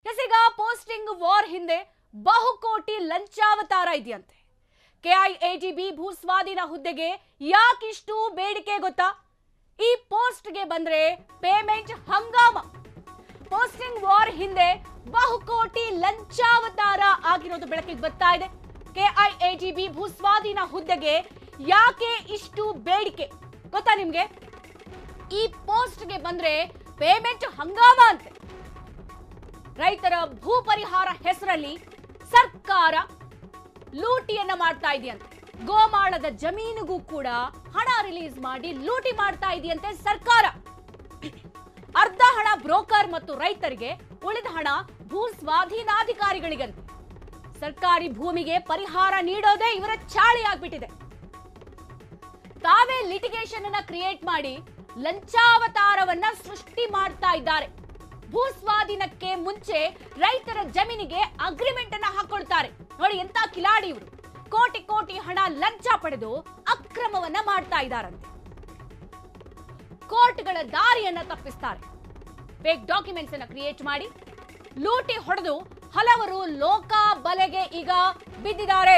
S ಈಗ posting war ಹಿಂದೆ ಬಹುಕೋಟಿ ಲಂಚಾವತಾರ ಇದೆಯಂತೆ ಕೆಐಎಜಿಬಿ ಭೂಸ್ವಾಧೀನ ಹುದ್ದೆಗೆ ಯಾಕಿಷ್ಟು ಬೇಡಿಕೆ ಗೊತ್ತಾ ಈ ಪೋಸ್ಟ್ಗೆ ಬಂದ್ರೆ ಪೇಮೆಂಟ್ ಹಂಗಾಮ ಪೋಸ್ಟಿಂಗ್ ವಾರ್ ಹಿಂದೆ ಬಹುಕೋಟಿ ಲಂಚಾವತಾರ ಆಗಿರೋದು ಬೆಳಕಿಗೆ ಬರ್ತಾ ಇದೆ ಕೆಐಎಜಿಬಿ ಭೂಸ್ವಾಧೀನ ಹುದ್ದೆಗೆ ಯಾಕೆ ಇಷ್ಟು ಬೇಡಿಕೆ ಗೊತ್ತಾ ನಿಮ್ಗೆ ಈ ಪೋಸ್ಟ್ಗೆ ಬಂದ್ರೆ ಪೇಮೆಂಟ್ ಹಂಗಾಮ ಅಂತೆ ರೈತರ ಭೂ ಪರಿಹಾರ ಹೆಸರಲ್ಲಿ ಸರ್ಕಾರ ಲೂಟಿಯನ್ನ ಮಾಡ್ತಾ ಇದೆಯಂತೆ ಗೋಮಾಳದ ಜಮೀನಿಗೂ ಕೂಡ ಹಣ ರಿಲೀಸ್ ಮಾಡಿ ಲೂಟಿ ಮಾಡ್ತಾ ಇದೆಯಂತೆ ಸರ್ಕಾರ ಅರ್ಧ ಹಣ ಬ್ರೋಕರ್ ಮತ್ತು ರೈತರಿಗೆ ಉಳಿದ ಹಣ ಭೂ ಸ್ವಾಧೀನಾಧಿಕಾರಿಗಳಿಗಂತೆ ಸರ್ಕಾರಿ ಭೂಮಿಗೆ ಪರಿಹಾರ ನೀಡೋದೇ ಇವರ ಚಾಳಿ ಆಗ್ಬಿಟ್ಟಿದೆ ತಾವೇ ಲಿಟಿಗೇಷನ್ ಅನ್ನ ಕ್ರಿಯೇಟ್ ಮಾಡಿ ಲಂಚಾವತಾರವನ್ನ ಸೃಷ್ಟಿ ಮಾಡ್ತಾ ಇದ್ದಾರೆ ಭೂ ಸ್ವಾಧೀನಕ್ಕೆ ಮುಂಚೆ ರೈತರ ಜಮೀನಿಗೆ ಅಗ್ರಿಮೆಂಟ್ ಅನ್ನ ಹಾಕೊಳ್ತಾರೆ ನೋಡಿ ಎಂತ ಕಿಲಾಡಿ ಇವರು ಕೋಟಿ ಕೋಟಿ ಹಣ ಲಂಚ ಪಡೆದು ಅಕ್ರಮವನ್ನ ಮಾಡ್ತಾ ಇದ್ದಾರಂತೆ ಕೋರ್ಟ್ಗಳ ದಾರಿಯನ್ನ ತಪ್ಪಿಸ್ತಾರೆ ಫೇಕ್ ಡಾಕ್ಯುಮೆಂಟ್ಸ್ ಅನ್ನ ಕ್ರಿಯೇಟ್ ಮಾಡಿ ಲೂಟಿ ಹೊಡೆದು ಹಲವರು ಲೋಕ ಬಲೆಗೆ ಈಗ ಬಿದ್ದಿದ್ದಾರೆ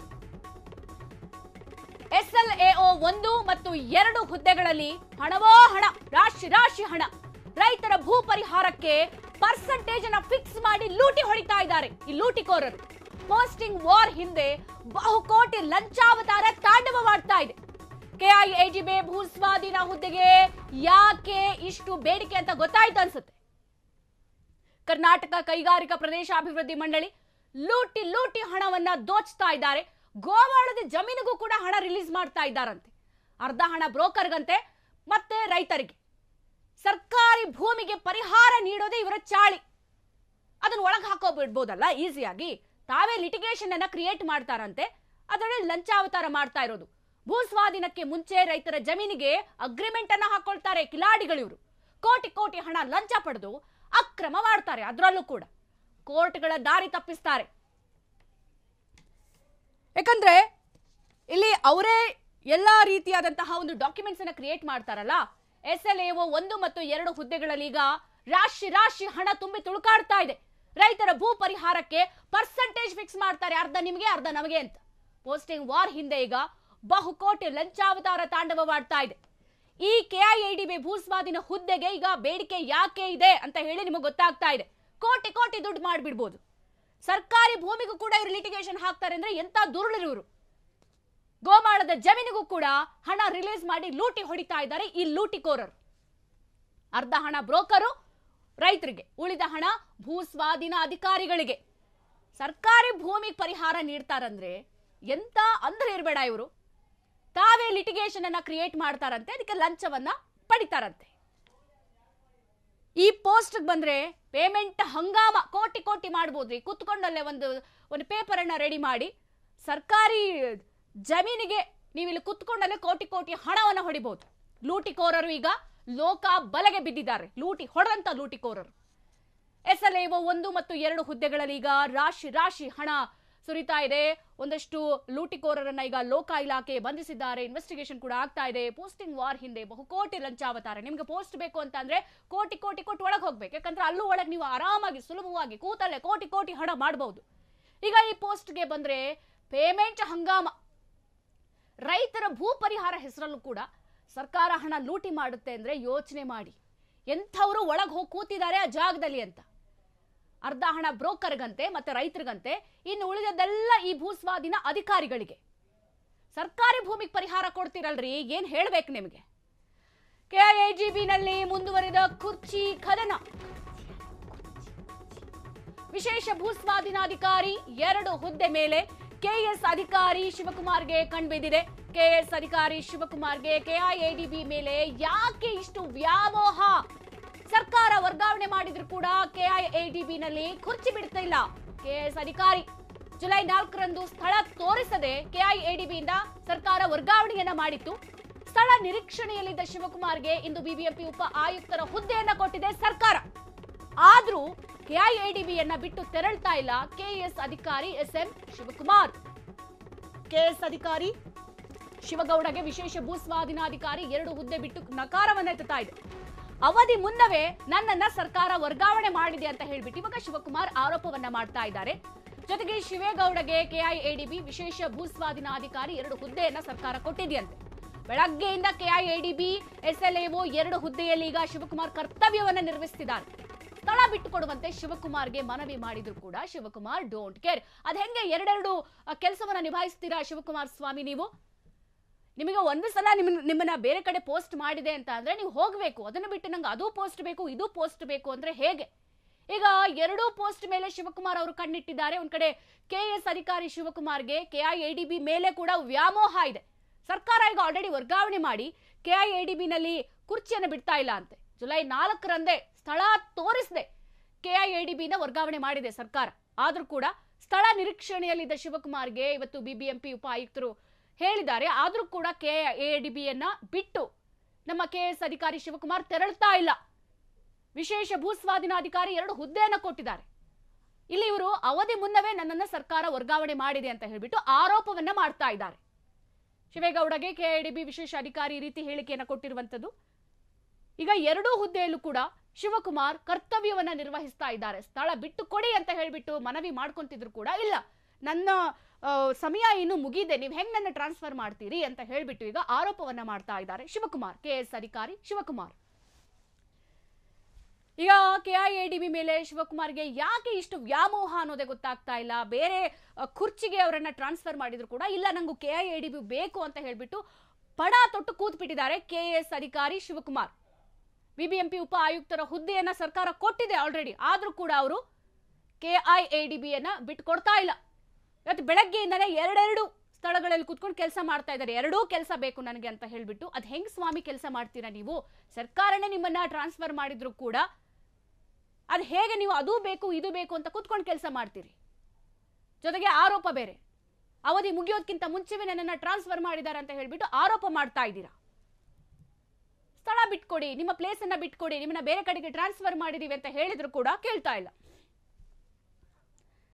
ಎಸ್ಎಲ್ಎಒ ಒಂದು ಮತ್ತು ಎರಡು ಹುದ್ದೆಗಳಲ್ಲಿ ಹಣವೋ ಹಣ ರಾಶಿ ರಾಶಿ ಹಣ ರೈತರ ಭೂ ಪರಿಹಾರಕ್ಕೆ ಪರ್ಸೆಂಟೇಜ್ ಅನ್ನ ಫಿಕ್ಸ್ ಮಾಡಿ ಲೂಟಿ ಹೊಡಿತಾ ಇದ್ದಾರೆ ಈ ಲೂಟಿಕೋರರು ಪೋಸ್ಟಿಂಗ್ ವಾರ್ ಹಿಂದೆ ಬಹುಕೋಟಿ ಲಂಚಾವತಾರ ತಾಂಡವ ಮಾಡ್ತಾ ಇದೆ ಕೆಐಎಜಿಬಿ ಭೂ ಸ್ವಾಧೀನ ಹುದ್ದೆಗೆ ಯಾಕೆ ಇಷ್ಟು ಬೇಡಿಕೆ ಅಂತ ಗೊತ್ತಾಯ್ತು ಅನ್ಸುತ್ತೆ ಕರ್ನಾಟಕ ಕೈಗಾರಿಕಾ ಪ್ರದೇಶಾಭಿವೃದ್ಧಿ ಮಂಡಳಿ ಲೂಟಿ ಲೂಟಿ ಹಣವನ್ನ ದೋಚ್ತಾ ಇದ್ದಾರೆ ಗೋವಾಳದ ಜಮೀನಿಗೂ ಕೂಡ ಹಣ ರಿಲೀಸ್ ಮಾಡ್ತಾ ಇದ್ದಾರಂತೆ ಅರ್ಧ ಹಣ ಬ್ರೋಕರ್ಗಂತೆ ಮತ್ತೆ ರೈತರಿಗೆ ಸರ್ಕಾರಿ ಭೂಮಿಗೆ ಪರಿಹಾರ ನೀಡೋದೇ ಇವರ ಚಾಳಿ ಅದನ್ನ ಒಳಗೆ ಹಾಕೋ ಬಿಡ್ಬೋದಲ್ಲ ಈಸಿಯಾಗಿ ತಾವೇ ಲಿಟಿಗೇಷನ್ ಅನ್ನ ಕ್ರಿಯೇಟ್ ಮಾಡ್ತಾರಂತೆ ಅದರಲ್ಲಿ ಲಂಚಾವತಾರ ಮಾಡ್ತಾ ಇರೋದು ಭೂ ಸ್ವಾಧೀನಕ್ಕೆ ಮುಂಚೆ ರೈತರ ಜಮೀನಿಗೆ ಅಗ್ರಿಮೆಂಟ್ ಅನ್ನ ಹಾಕೊಳ್ತಾರೆ ಕಿಲಾಡಿಗಳು ಇವರು ಕೋಟಿ ಕೋಟಿ ಹಣ ಲಂಚ ಪಡೆದು ಅಕ್ರಮ ಮಾಡ್ತಾರೆ ಅದರಲ್ಲೂ ಕೂಡ ಕೋರ್ಟ್ಗಳ ದಾರಿ ತಪ್ಪಿಸ್ತಾರೆ ಯಾಕಂದ್ರೆ ಇಲ್ಲಿ ಅವರೇ ಎಲ್ಲಾ ರೀತಿಯಾದಂತಹ ಒಂದು ಡಾಕ್ಯುಮೆಂಟ್ಸ್ ಅನ್ನ ಕ್ರಿಯೇಟ್ ಮಾಡ್ತಾರಲ್ಲ ಎಸ್ ಎಲ್ ಎಒ ಒಂದು ಮತ್ತು ಎರಡು ಹುದ್ದೆಗಳಲ್ಲಿ ಈಗ ರಾಶಿ ರಾಶಿ ಹಣ ತುಂಬಿ ತುಳುಕಾಡ್ತಾ ಇದೆ ರೈತರ ಭೂ ಪರಿಹಾರಕ್ಕೆ ಪರ್ಸೆಂಟೇಜ್ ಫಿಕ್ಸ್ ಮಾಡ್ತಾರೆ ಅರ್ಧ ನಿಮಗೆ ಅರ್ಧ ನಮಗೆ ಅಂತ ಪೋಸ್ಟಿಂಗ್ ವಾರ್ ಹಿಂದೆ ಈಗ ಬಹುಕೋಟಿ ಲಂಚಾವತಾರ ತಾಂಡವ ಮಾಡ್ತಾ ಇದೆ ಈ ಕೆಐಎಡಿಬಿ ಭೂ ಸ್ವಾಧೀನ ಹುದ್ದೆಗೆ ಈಗ ಬೇಡಿಕೆ ಯಾಕೆ ಇದೆ ಅಂತ ಹೇಳಿ ನಿಮಗೆ ಗೊತ್ತಾಗ್ತಾ ಇದೆ ಕೋಟಿ ಕೋಟಿ ದುಡ್ಡು ಮಾಡಿಬಿಡ್ಬೋದು ಸರ್ಕಾರಿ ಭೂಮಿಗೂ ಕೂಡ ಇವರು ಲಿಟಿಗೇಷನ್ ಹಾಕ್ತಾರೆ ಅಂದ್ರೆ ಎಂತ ದುರುಳರು ಇವರು ಗೋಮಾಳದ ಜಮೀನಿಗೂ ಕೂಡ ಹಣ ರಿಲೀಸ್ ಮಾಡಿ ಲೂಟಿ ಹೊಡಿತಾ ಇದ್ದಾರೆ ಈ ಲೂಟಿಕೋರರು ಅರ್ಧ ಹಣ ಬ್ರೋಕರು ರೈತರಿಗೆ ಉಳಿದ ಹಣ ಭೂ ಸ್ವಾಧೀನ ಅಧಿಕಾರಿಗಳಿಗೆ ಸರ್ಕಾರಿ ಭೂಮಿಗೆ ಪರಿಹಾರ ನೀಡ್ತಾರಂದ್ರೆ ಎಂತ ಅಂದ್ರೆ ಇರಬೇಡ ಇವರು ತಾವೇ ಲಿಟಿಗೇಷನ್ ಅನ್ನ ಕ್ರಿಯೇಟ್ ಮಾಡ್ತಾರಂತೆ ಅದಕ್ಕೆ ಲಂಚವನ್ನ ಪಡಿತಾರಂತೆ ಈ ಪೋಸ್ಟ್ ಬಂದ್ರೆ ಪೇಮೆಂಟ್ ಹಂಗಾಮ ಕೋಟಿ ಕೋಟಿ ಮಾಡ್ಬೋದ್ರಿ ಕೂತ್ಕೊಂಡಲ್ಲೇ ಒಂದು ಒಂದು ಪೇಪರ್ ಅನ್ನ ರೆಡಿ ಮಾಡಿ ಸರ್ಕಾರಿ ಜಮೀನಿಗೆ ನೀವು ಇಲ್ಲಿ ಕುತ್ಕೊಂಡಲ್ಲೇ ಕೋಟಿ ಕೋಟಿ ಹಣವನ್ನ ಹೊಡಿಬಹುದು ಲೂಟಿಕೋರರು ಈಗ ಲೋಕ ಬಲೆಗೆ ಬಿದ್ದಿದ್ದಾರೆ ಲೂಟಿ ಹೊಡೆದಂತ ಲೂಟಿಕೋರರು ಎಸ್ ಎಲ್ ಒಂದು ಮತ್ತು ಎರಡು ಹುದ್ದೆಗಳಲ್ಲಿ ಈಗ ರಾಶಿ ರಾಶಿ ಹಣ ಸುರಿತಾ ಇದೆ ಒಂದಷ್ಟು ಲೂಟಿಕೋರರನ್ನ ಈಗ ಲೋಕ ಇಲಾಖೆ ಬಂಧಿಸಿದ್ದಾರೆ ಇನ್ವೆಸ್ಟಿಗೇಷನ್ ಕೂಡ ಆಗ್ತಾ ಇದೆ ಪೋಸ್ಟಿಂಗ್ ವಾರ್ ಹಿಂದೆ ಬಹುಕೋಟಿ ಲಂಚಾವತಾರ ನಿಮ್ಗೆ ಪೋಸ್ಟ್ ಬೇಕು ಅಂತ ಅಂದ್ರೆ ಕೋಟಿ ಕೋಟಿ ಕೊಟ್ಟು ಒಳಗೆ ಹೋಗ್ಬೇಕು ಯಾಕಂದ್ರೆ ಅಲ್ಲೂ ಒಳಗೆ ನೀವು ಆರಾಮಾಗಿ ಸುಲಭವಾಗಿ ಕೂತಲ್ಲೇ ಕೋಟಿ ಕೋಟಿ ಹಣ ಮಾಡಬಹುದು ಈಗ ಈ ಪೋಸ್ಟ್ಗೆ ಬಂದ್ರೆ ಪೇಮೆಂಟ್ ಹಂಗಾಮ ರೈತರ ಭೂ ಪರಿಹಾರ ಹೆಸರಲ್ಲೂ ಕೂಡ ಸರ್ಕಾರ ಹಣ ಲೂಟಿ ಮಾಡುತ್ತೆ ಅಂದ್ರೆ ಯೋಚನೆ ಮಾಡಿ ಎಂಥವರು ಒಳಗೆ ಹೋಗಿ ಕೂತಿದ್ದಾರೆ ಆ ಜಾಗದಲ್ಲಿ ಅಂತ ಅರ್ಧ ಹಣ ಬ್ರೋಕರ್ಗಂತೆ ಮತ್ತೆ ರೈತರಿಗಂತೆ ಇನ್ನು ಉಳಿದದೆಲ್ಲ ಈ ಭೂ ಸ್ವಾಧೀನ ಅಧಿಕಾರಿಗಳಿಗೆ ಸರ್ಕಾರಿ ಭೂಮಿಗೆ ಪರಿಹಾರ ಕೊಡ್ತಿರಲ್ರಿ ಏನ್ ಹೇಳ್ಬೇಕು ನಿಮಗೆ ಕೆಐಜಿಬಿನಲ್ಲಿ ಮುಂದುವರಿದ ಕುರ್ಚಿ ಕದನ ವಿಶೇಷ ಭೂ ಸ್ವಾಧೀನಾಧಿಕಾರಿ ಎರಡು ಹುದ್ದೆ ಮೇಲೆ ಕೆಎಸ್ ಅಧಿಕಾರಿ ಶಿವಕುಮಾರ್ಗೆ ಕಣ್ಬಿದ್ದಿದೆ ಕೆಎಸ್ ಅಧಿಕಾರಿ ಶಿವಕುಮಾರ್ಗೆ ಕೆಐಎಡಿಬಿ ಮೇಲೆ ಯಾಕೆ ಇಷ್ಟು ವ್ಯಾಮೋಹ ಸರ್ಕಾರ ವರ್ಗಾವಣೆ ಮಾಡಿದ್ರು ಕೂಡ ಕೆಐಎಡಿಬಿ ನಲ್ಲಿ ಕುರ್ಚಿ ಬಿಡ್ತಿಲ್ಲ ಕೆಎಸ್ ಅಧಿಕಾರಿ ಜುಲೈ ನಾಲ್ಕರಂದು ಸ್ಥಳ ತೋರಿಸದೆ ಕೆಐಎಡಿಬಿಯಿಂದ ಸರ್ಕಾರ ವರ್ಗಾವಣೆಯನ್ನ ಮಾಡಿತ್ತು ಸ್ಥಳ ನಿರೀಕ್ಷಣೆಯಲ್ಲಿದ್ದ ಶಿವಕುಮಾರ್ಗೆ ಇಂದು ಬಿಬಿಎಂಪಿ ಉಪ ಆಯುಕ್ತರ ಹುದ್ದೆಯನ್ನ ಕೊಟ್ಟಿದೆ ಸರ್ಕಾರ ಆದ್ರೂ ಕೆಐಎಡಿಬಿಯನ್ನ ಬಿಟ್ಟು ತೆರಳ್ತಾ ಇಲ್ಲ ಕೆಎಸ್ ಅಧಿಕಾರಿ ಎಸ್ ಎಂ ಶಿವಕುಮಾರ್ ಕೆಎಸ್ ಅಧಿಕಾರಿ ಶಿವಗೌಡಗೆ ವಿಶೇಷ ಭೂ ಸ್ವಾಧೀನಾಧಿಕಾರಿ ಎರಡು ಹುದ್ದೆ ಬಿಟ್ಟು ನಕಾರವನ್ನ ಎತ್ತುತ್ತಾ ಇದೆ ಅವಧಿ ಮುನ್ನವೇ ನನ್ನನ್ನ ಸರ್ಕಾರ ವರ್ಗಾವಣೆ ಮಾಡಿದೆ ಅಂತ ಹೇಳ್ಬಿಟ್ಟು ಇವಾಗ ಶಿವಕುಮಾರ್ ಆರೋಪವನ್ನ ಮಾಡ್ತಾ ಇದ್ದಾರೆ ಜೊತೆಗೆ ಶಿವೇಗೌಡಗೆ ಕೆಐಎಡಿಬಿ ವಿಶೇಷ ಭೂಸ್ವಾಧೀನಾಧಿಕಾರಿ ಎರಡು ಹುದ್ದೆಯನ್ನ ಸರ್ಕಾರ ಕೊಟ್ಟಿದೆಯಂತೆ ಬೆಳಗ್ಗೆಯಿಂದ ಕೆಐಎಡಿಬಿ ಎಸ್ಎಲ್ಎಒ ಎರಡು ಹುದ್ದೆಯಲ್ಲಿ ಈಗ ಶಿವಕುಮಾರ್ ಕರ್ತವ್ಯವನ್ನ ನಿರ್ವಹಿಸುತ್ತಿದ್ದಾರೆ ಸ್ಥಳ ಬಿಟ್ಟುಕೊಡುವಂತೆ ಶಿವಕುಮಾರ್ಗೆ ಮನವಿ ಮಾಡಿದ್ರು ಕೂಡ ಶಿವಕುಮಾರ್ ಡೋಂಟ್ ಕೇರ್ ಅದ್ ಹೆಂಗೆ ಎರಡೆರಡು ಕೆಲಸವನ್ನ ನಿಭಾಯಿಸ್ತೀರಾ ಶಿವಕುಮಾರ್ ಸ್ವಾಮಿ ನೀವು ನಿಮಗೆ ಒಂದು ಸಲ ನಿಮ್ಮ ನಿಮ್ಮನ್ನ ಬೇರೆ ಕಡೆ ಪೋಸ್ಟ್ ಮಾಡಿದೆ ಅಂತ ಅಂದ್ರೆ ನೀವು ಹೋಗ್ಬೇಕು ಅದನ್ನು ಬಿಟ್ಟು ನಂಗೆ ಅದು ಪೋಸ್ಟ್ ಬೇಕು ಇದು ಪೋಸ್ಟ್ ಬೇಕು ಅಂದ್ರೆ ಹೇಗೆ ಈಗ ಎರಡೂ ಪೋಸ್ಟ್ ಮೇಲೆ ಶಿವಕುಮಾರ್ ಅವರು ಕಣ್ಣಿಟ್ಟಿದ್ದಾರೆ ಒಂದ್ ಕಡೆ ಕೆ ಎಸ್ ಅಧಿಕಾರಿ ಶಿವಕುಮಾರ್ಗೆ ಕೆಐಎಡಿಬಿ ಮೇಲೆ ಕೂಡ ವ್ಯಾಮೋಹ ಇದೆ ಸರ್ಕಾರ ಈಗ ಆಲ್ರೆಡಿ ವರ್ಗಾವಣೆ ಮಾಡಿ ಕೆಐಎಡಿಬಿ ನಲ್ಲಿ ಕುರ್ಚಿಯನ್ನು ಬಿಡ್ತಾ ಇಲ್ಲ ಅಂತೆ ಜುಲೈ ನಾಲ್ಕರಂದೇ ಸ್ಥಳ ತೋರಿಸದೆ ಕೆಐಎಡಿಬಿನ ವರ್ಗಾವಣೆ ಮಾಡಿದೆ ಸರ್ಕಾರ ಆದ್ರೂ ಕೂಡ ಸ್ಥಳ ನಿರೀಕ್ಷಣೆಯಲ್ಲಿದ್ದ ಶಿವಕುಮಾರ್ಗೆ ಇವತ್ತು ಬಿಬಿಎಂಪಿ ಉಪ ಆಯುಕ್ತರು ಹೇಳಿದ್ದಾರೆ ಆದ್ರೂ ಕೂಡ ಕೆಎಡಿಬಿಯನ್ನ ಬಿಟ್ಟು ನಮ್ಮ ಕೆಎಸ್ ಅಧಿಕಾರಿ ಶಿವಕುಮಾರ್ ತೆರಳ್ತಾ ಇಲ್ಲ ವಿಶೇಷ ಭೂಸ್ವಾಧೀನಾಧಿಕಾರಿ ಎರಡು ಹುದ್ದೆಯನ್ನ ಕೊಟ್ಟಿದ್ದಾರೆ ಇಲ್ಲಿ ಇವರು ಅವಧಿ ಮುನ್ನವೇ ನನ್ನನ್ನ ಸರ್ಕಾರ ವರ್ಗಾವಣೆ ಮಾಡಿದೆ ಅಂತ ಹೇಳ್ಬಿಟ್ಟು ಆರೋಪವನ್ನ ಮಾಡ್ತಾ ಇದ್ದಾರೆ ಶಿವೇಗೌಡಗೆ ಕೆಎಡಿಬಿ ವಿಶೇಷ ಅಧಿಕಾರಿ ಈ ರೀತಿ ಹೇಳಿಕೆಯನ್ನ ಕೊಟ್ಟಿರುವಂತದ್ದು ಈಗ ಎರಡೂ ಹುದ್ದೆಯಲ್ಲೂ ಕೂಡ ಶಿವಕುಮಾರ್ ಕರ್ತವ್ಯವನ್ನ ನಿರ್ವಹಿಸ್ತಾ ಇದ್ದಾರೆ ಸ್ಥಳ ಬಿಟ್ಟು ಕೊಡಿ ಅಂತ ಹೇಳ್ಬಿಟ್ಟು ಮನವಿ ಮಾಡ್ಕೊಂತಿದ್ರು ಕೂಡ ಇಲ್ಲ ನನ್ನ ಆ, ಸಮಯ ಇನ್ನು ಮುಗಿದೆ ನೀವು ಹೆಂಗ್ ನನ್ನ ಟ್ರಾನ್ಸ್ಫರ್ ಮಾಡ್ತೀರಿ ಅಂತ ಹೇಳ್ಬಿಟ್ಟು ಈಗ ಆರೋಪವನ್ನ ಮಾಡ್ತಾ ಇದ್ದಾರೆ ಶಿವಕುಮಾರ್ ಕೆ ಎಸ್ ಅಧಿಕಾರಿ ಶಿವಕುಮಾರ್ ಈಗ ಕೆಐಎಡಿಬಿ ಮೇಲೆ ಶಿವಕುಮಾರ್ಗೆ ಯಾಕೆ ಇಷ್ಟು ವ್ಯಾಮೋಹ ಅನ್ನೋದೇ ಗೊತ್ತಾಗ್ತಾ ಇಲ್ಲ ಬೇರೆ ಅ, ಕುರ್ಚಿಗೆ ಅವರನ್ನ ಟ್ರಾನ್ಸ್ಫರ್ ಮಾಡಿದ್ರು ಕೂಡ ಇಲ್ಲ ನಂಗೂ ಕೆಐಎಡಿಬಿ ಬೇಕು ಅಂತ ಹೇಳ್ಬಿಟ್ಟು ಪಡ ತೊಟ್ಟು ಕೂತ್ಬಿಟ್ಟಿದ್ದಾರೆ ಕೆ ಎಸ್ ಅಧಿಕಾರಿ ಶಿವಕುಮಾರ್ ಬಿಬಿಎಂಪಿ ಉಪ ಆಯುಕ್ತರ ಹುದ್ದೆಯನ್ನ ಸರ್ಕಾರ ಕೊಟ್ಟಿದೆ ಆಲ್ರೆಡಿ ಆದ್ರೂ ಕೂಡ ಅವರು ಕೆಐಎಡಿಬಿಯನ್ನ ಬಿಟ್ಟು ಕೊಡ್ತಾ ಇಲ್ಲ ಇವತ್ತು ಬೆಳಗ್ಗೆಯಿಂದನೇ ಎರಡೆರಡು ಸ್ಥಳಗಳಲ್ಲಿ ಕುತ್ಕೊಂಡು ಕೆಲಸ ಮಾಡ್ತಾ ಇದ್ದಾರೆ ಎರಡೂ ಕೆಲಸ ಬೇಕು ನನಗೆ ಅಂತ ಹೇಳ್ಬಿಟ್ಟು ಅದ್ ಹೆಂಗ್ ಸ್ವಾಮಿ ಕೆಲಸ ಮಾಡ್ತೀರಾ ನೀವು ಸರ್ಕಾರನೇ ನಿಮ್ಮನ್ನ ಟ್ರಾನ್ಸ್ಫರ್ ಮಾಡಿದ್ರು ಕೂಡ ಅದ್ ಹೇಗೆ ನೀವು ಅದು ಬೇಕು ಇದು ಬೇಕು ಅಂತ ಕುತ್ಕೊಂಡು ಕೆಲಸ ಮಾಡ್ತೀರಿ ಜೊತೆಗೆ ಆರೋಪ ಬೇರೆ ಅವಧಿ ಮುಗಿಯೋದಕ್ಕಿಂತ ಮುಂಚೆವೇ ನನ್ನನ್ನ ಟ್ರಾನ್ಸ್ಫರ್ ಮಾಡಿದ್ದಾರೆ ಅಂತ ಹೇಳ್ಬಿಟ್ಟು ಆರೋಪ ಮಾಡ್ತಾ ಇದ್ದೀರಾ ಸ್ಥಳ ಬಿಟ್ಕೊಡಿ ನಿಮ್ಮ ಪ್ಲೇಸ್ ಅನ್ನ ಬಿಟ್ಕೊಡಿ ನಿಮ್ಮನ್ನ ಬೇರೆ ಕಡೆಗೆ ಟ್ರಾನ್ಸ್ಫರ್ ಮಾಡಿದೀವಿ ಅಂತ ಹೇಳಿದ್ರು ಕೂಡ ಕೇಳ್ತಾ ಇಲ್ಲ